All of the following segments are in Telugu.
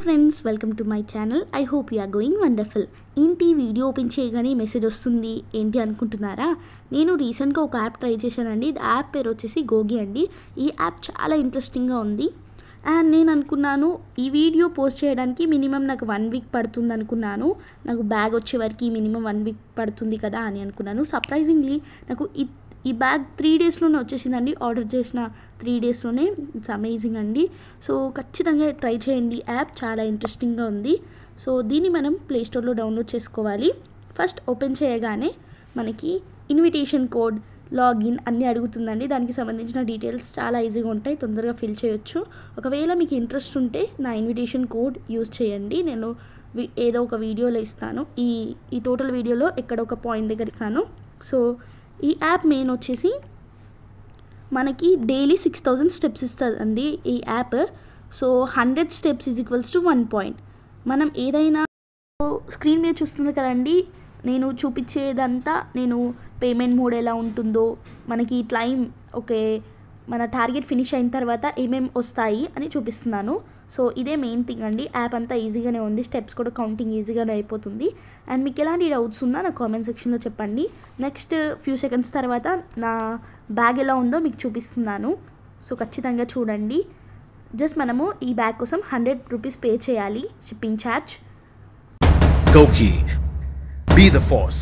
Friends welcome to my channel I hope you are going wonderful ఏంటి వీడియో ఓపెన్ చేయగానే మెసేజ్ వస్తుంది ఏంటి అనుకుంటున్నారా నేను రీసెంట్గా ఒక యాప్ ట్రై చేశానండి ఇది యాప్ పేరు వచ్చేసి గోగి అండి ఈ యాప్ చాలా ఇంట్రెస్టింగ్గా ఉంది అండ్ నేను అనుకున్నాను ఈ వీడియో పోస్ట్ చేయడానికి మినిమం నాకు వన్ వీక్ పడుతుంది అనుకున్నాను నాకు బ్యాగ్ వచ్చే వరకు మినిమం వన్ వీక్ పడుతుంది కదా అని అనుకున్నాను సర్ప్రైజింగ్లీ నాకు ఈ ఈ బ్యాగ్ త్రీ డేస్లోనే వచ్చేసిందండి ఆర్డర్ చేసిన త్రీ డేస్లోనే ఇట్స్ అమేజింగ్ అండి సో ఖచ్చితంగా ట్రై చేయండి యాప్ చాలా ఇంట్రెస్టింగ్గా ఉంది సో దీన్ని మనం ప్లేస్టోర్లో డౌన్లోడ్ చేసుకోవాలి ఫస్ట్ ఓపెన్ చేయగానే మనకి ఇన్విటేషన్ కోడ్ లాగిన్ అన్నీ అడుగుతుందండి దానికి సంబంధించిన డీటెయిల్స్ చాలా ఈజీగా ఉంటాయి తొందరగా ఫిల్ చేయొచ్చు ఒకవేళ మీకు ఇంట్రెస్ట్ ఉంటే నా ఇన్విటేషన్ కోడ్ యూస్ చేయండి నేను వి- ఏదో ఒక వీడియోలో ఇస్తాను ఈ ఈ టోటల్ వీడియోలో ఎక్కడ ఒక పాయింట్ దగ్గర ఇస్తాను సో ఈ యాప్ మెయిన్ వచ్చేసి మనకి డైలీ సిక్స్ థౌజండ్ స్టెప్స్ ఇస్తుందండి ఈ app so hundred steps is equals to one point మనం ఏదైనా స్క్రీన్ మీద చూస్తున్నారు కదండి నేను చూపించేదంతా నేను పేమెంట్ మోడ్ ఎలా ఉంటుందో మనకి టైం ఓకే మన టార్గెట్ ఫినిష్ అయిన తర్వాత ఏమేమి వస్తాయి అని చూపిస్తున్నాను సో ఇదే మెయిన్ థింగ్ అండి యాప్ అంతా ఈజీగానే ఉంది స్టెప్స్ కూడా కౌంటింగ్ ఈజీగానే అయిపోతుంది అండ్ మీకు ఎలాంటి డౌట్స్ ఉన్నా నా కామెంట్ సెక్షన్లో చెప్పండి నెక్స్ట్ ఫ్యూ సెకండ్స్ తర్వాత నా బ్యాగ్ ఎలా ఉందో మీకు చూపిస్తున్నాను సో ఖచ్చితంగా చూడండి జస్ట్ మనము ఈ బ్యాగ్ కోసం హండ్రెడ్ రూపీస్ పే చేయాలి shipping charge Goki. Be the force.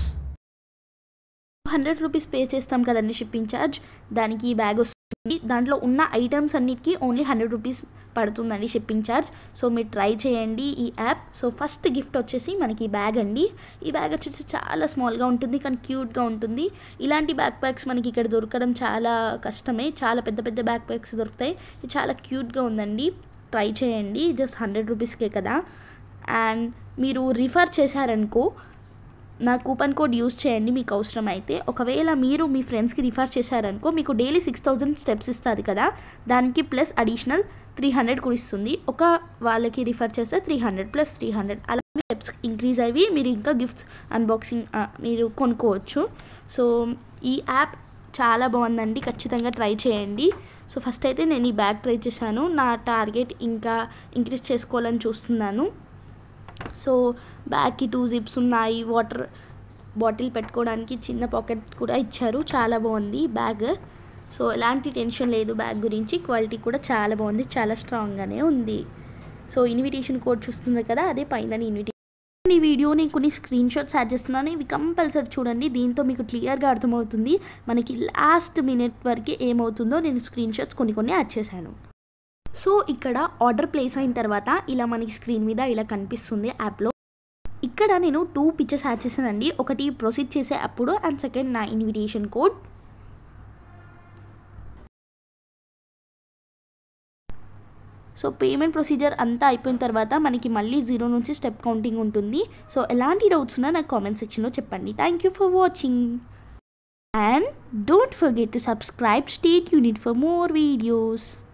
Hundred rupees pay చేస్తాం కదండి షిప్పింగ్ ఛార్జ్ దానికి ఈ బ్యాగ్ వస్తుంది దాంట్లో ఉన్న ఐటమ్స్ అన్నిటికీ ఓన్లీ హండ్రెడ్ రూపీస్ పడుతుందండి షిప్పింగ్ ఛార్జ్ సో మీరు ట్రై చేయండి ఈ యాప్ సో ఫస్ట్ గిఫ్ట్ వచ్చేసి మనకి ఈ బ్యాగ్ అండి ఈ బ్యాగ్ వచ్చేసి చాలా స్మాల్గా ఉంటుంది కానీ క్యూట్గా ఉంటుంది ఇలాంటి బ్యాక్ ప్యాక్స్ మనకి ఇక్కడ దొరకడం చాలా కష్టమే చాలా పెద్ద పెద్ద బ్యాక్ ప్యాక్స్ దొరుకుతాయి ఇది చాలా క్యూట్గా ఉందండి ట్రై చేయండి జస్ట్ హండ్రెడ్ రూపీస్కే కదా అండ్ మీరు రిఫర్ చేశారనుకో నా కూపన్ కోడ్ యూస్ చేయండి మీకు అవసరం అయితే ఒకవేళ మీరు మీ ఫ్రెండ్స్కి రిఫర్ చేశారనుకో మీకు డైలీ సిక్స్ థౌజండ్ స్టెప్స్ ఇస్తుంది కదా దానికి ప్లస్ అడిషనల్ త్రీ హండ్రెడ్ కూడా ఇస్తుంది ఒక వాళ్ళకి రిఫర్ చేస్తే three hundred plus three hundred అలా స్టెప్స్ ఇంక్రీజ్ అయ్యి మీరు ఇంకా గిఫ్ట్స్ అన్బాక్సింగ్ మీరు కొనుక్కోవచ్చు సో ఈ యాప్ చాలా బాగుందండి ఖచ్చితంగా ట్రై చేయండి సో ఫస్ట్ అయితే నేను ఈ బ్యాగ్ ట్రై చేశాను నా టార్గెట్ ఇంకా ఇంక్రీజ్ చేసుకోవాలని చూస్తున్నాను సో బ్యాగ్కి టూ జిప్స్ ఉన్నాయి వాటర్ బాటిల్ పెట్టుకోవడానికి చిన్న పాకెట్ కూడా ఇచ్చారు చాలా బాగుంది బ్యాగ్ సో ఎలాంటి టెన్షన్ లేదు బ్యాగ్ గురించి క్వాలిటీ కూడా చాలా బాగుంది చాలా స్ట్రాంగ్గానే ఉంది సో ఇన్విటేషన్ కోడ్ చూస్తున్నారు కదా అదే పైన ఇన్విటేషన్ ఈ వీడియో నేను కొన్ని స్క్రీన్ షాట్స్ యాడ్ చేస్తున్నాను ఇవి కంపల్సరీ చూడండి దీంతో మీకు క్లియర్గా అర్థమవుతుంది మనకి లాస్ట్ మినిట్ వరకు ఏమవుతుందో నేను స్క్రీన్ షాట్స్ కొన్ని కొన్ని యాడ్ చేశాను సో ఇక్కడ ఆర్డర్ ప్లేస్ అయిన తర్వాత ఇలా మనకి స్క్రీన్ మీద ఇలా కనిపిస్తుంది యాప్లో ఇక్కడ నేను టూ పిక్చర్స్ యాడ్ చేశానండి ఒకటి ప్రొసీడ్ చేసే అప్పుడు అండ్ సెకండ్ నా invitation code so payment procedure అంతా అయిపోయిన తర్వాత మనకి మళ్ళీ జీరో నుంచి స్టెప్ కౌంటింగ్ ఉంటుంది సో ఎలాంటి డౌట్స్ ఉన్నా నాకు కామెంట్ సెక్షన్లో చెప్పండి thank you for watching and don't forget to subscribe state unit for more videos